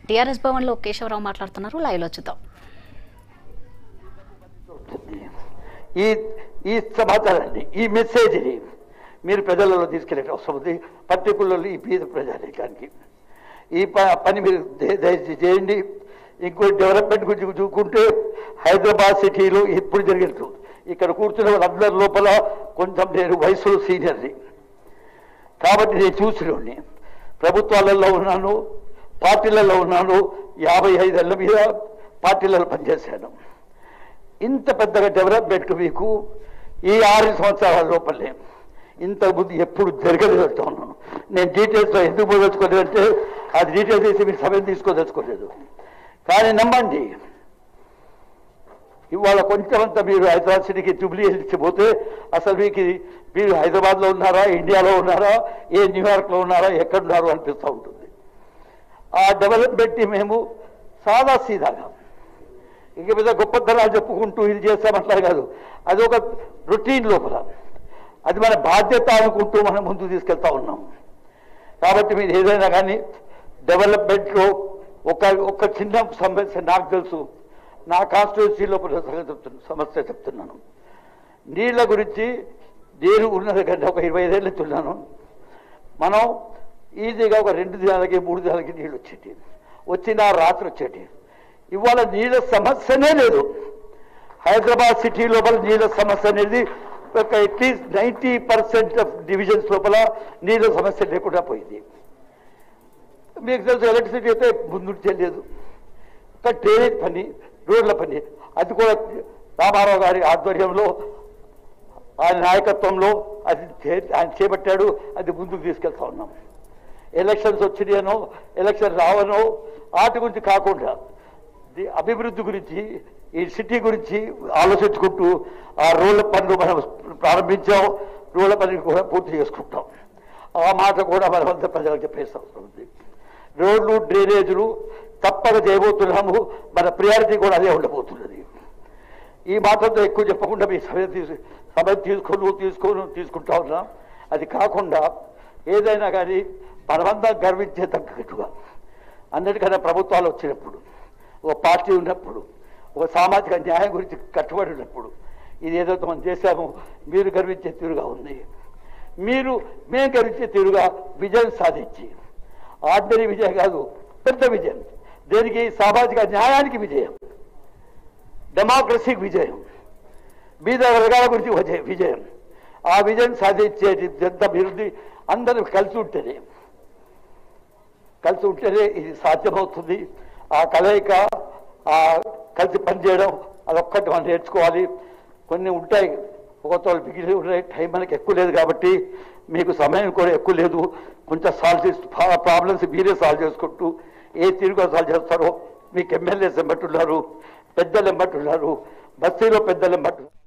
TRS భవన్లో కేశవరావు మాట్లాడుతున్నారు లైవ్లో చూద్దాం ఈ ఈ సమాచారాన్ని ఈ మెసేజ్ని మీరు ప్రజలలో తీసుకెళ్ళే అవసరం ఉంది పర్టికులర్లీ ఈ పేద ప్రజానీకానికి ఈ ప- పని మీరు దయ- దయచేసి చేయండి ఇంకో డెవలప్మెంట్ గురించి చూసుకుంటే హైదరాబాద్ సిటీలో ఎప్పుడు జరిగినట్టు ఇక్కడ కూర్చున్న వాళ్ళందరి లోపల కొంచెం నేను వయసులో సీనియర్ని కాబట్టి నేను చూసినోడిని ప్రభుత్వాలలో ఉన్నాను పార్టీలలో ఉన్నాను యాభై ఐదేళ్ల మీద పార్టీలలో పనిచేశాను ఇంత పెద్దగా డెవలప్మెంట్ మీకు ఈ ఆరు సంవత్సరాల లోపలే ఇంత ముందు ఎప్పుడు జరగలేదు అంటా ఉన్నాను నేను డీటెయిల్స్లో ఎందుకు పోదలుచుకోలేదు అంటే అది డీటెయిల్స్ వేసి మీరు సమయం తీసుకోదలుచుకోలేదు కానీ నమ్మండి ఇవాళ కొంచెమంత మీరు హైదరాబాద్ సిటీకి జుబ్లీ పోతే అసలు మీకు ఇది- మీరు హైదరాబాద్లో ఉన్నారా ఇండియాలో ఉన్నారా ఏ న్యూయార్క్లో ఉన్నారా ఎక్కడున్నారో అనిపిస్తూ ఉంటుంది ఆ డెవలప్మెంట్ మేము సాదా సీదాగా ఇక మీద గొప్పతనాలు చెప్పుకుంటూ ఇది చేస్తామంటారు కాదు అది ఒక రొటీన్ లోపల అది మన బాధ్యత అనుకుంటూ మనం ముందుకు తీసుకెళ్తా ఉన్నాం కాబట్టి మీరు ఏదైనా కానీ డెవలప్మెంట్లో ఒక ఒక చిన్న సమస్య నాకు తెలుసు నా కాన్స్టిట్యున్సీ లోపల సంగతి చెప్తున్నా సమస్య చెప్తున్నాను నీళ్ళ గురించి నేను ఉన్నది కంటే ఒక ఇరవై ఐదేళ్ళు ఉన్నాను మనం ఈజీగా ఒక రెండు దినాలకి మూడు దినాలకి నీళ్ళు వచ్చేటి వచ్చిన రాత్రి వచ్చేటి ఇవాళ నీళ్ళ సమస్యనే లేదు హైదరాబాద్ సిటీ లోపల నీళ్ళ సమస్య అనేది ఒక at least ninety percent of divisions లోపల నీళ్ళ సమస్య లేకుండా పోయింది మీకు తెలుసు ఎలక్ట్రిసిటీ అయితే ముందు తెలియదు ఒక డ్రైనేజ్ పని రోడ్ల పని అది కూడా రామారావు గారి ఆధ్వర్యంలో ఆయన నాయకత్వంలో అది చే- ఆయన చేపట్టాడు అది ముందుకు తీసుకెళ్తా ఉన్నాం ఎలక్షన్స్ వచ్చినాయనో ఎలక్షన్ రావనో వాటి గురించి కాకుండా ది- అభివృద్ధి గురించి ఈ సిటీ గురించి ఆలోచించుకుంటూ ఆ రోడ్ల పనులు మనం ప్రారంభించాం రోడ్ల పని కూడా పూర్తి చేసుకుంటాం ఆ మాట కూడా మనమంతా ప్రజలకు చెప్పేసి అవసరం ఉంది రోడ్లు డ్రైనేజీలు తప్పక చేయబోతున్నాము మన ప్రియారిటీ కూడా అదే ఉండబోతున్నది ఈ మాటలతో ఎక్కువ చెప్పకుండా మీ సమయం తీసు సమయం తీసుకోను తీసుకోను తీసుకుంటా ఉన్నా అది కాకుండా ఏదైనా కానీ మనమంతా గర్వించే తగ్గట్టుగా అన్నిటికన్నా ప్రభుత్వాలు వచ్చినప్పుడు ఒక పార్టీ ఉన్నప్పుడు ఒక సామాజిక న్యాయం గురించి కట్టుబడి ఉన్నప్పుడు ఇది ఏదైతే మనం చేశామో మీరు గర్వించే తీరుగా ఉంది మీరు మేము గర్వించే తీరుగా విజయం సాధించి ఆర్డినరీ విజయం కాదు పెద్ద విజయం దేనికి సామాజిక న్యాయానికి విజయం డెమోక్రసీకి విజయం బీద వర్గాల గురించి విజయం విజయం ఆ విజయం సాధించేది ఎంత అభివృద్ధి అందరూ కలిసి ఉంటేనే కలిసి ఉంటేనే ఇది సాధ్యమవుతుంది ఆ కలయిక ఆ కలిసి పనిచేయడం అదొక్కటి మనం నేర్చుకోవాలి కొన్ని ఉంటాయి ఒకతోళ్ళు మిగిలి ఉన్నాయి టైం మనకి ఎక్కువ లేదు కాబట్టి మీకు సమయం కూడా ఎక్కువ లేదు కొంచెం సాల్వ్ చేసి ప్రాబ్లమ్స్ మీరే సాల్వ్ చేసుకుంటూ ఏ తీరుగా సాల్వ్ చేస్తారో మీకు ఎమ్మెల్యేస్ ఎంబట్టున్నారు పెద్దలు ఎంబట్టున్నారు బస్తీలో పెద్దలు ఎంబట్టున్నారు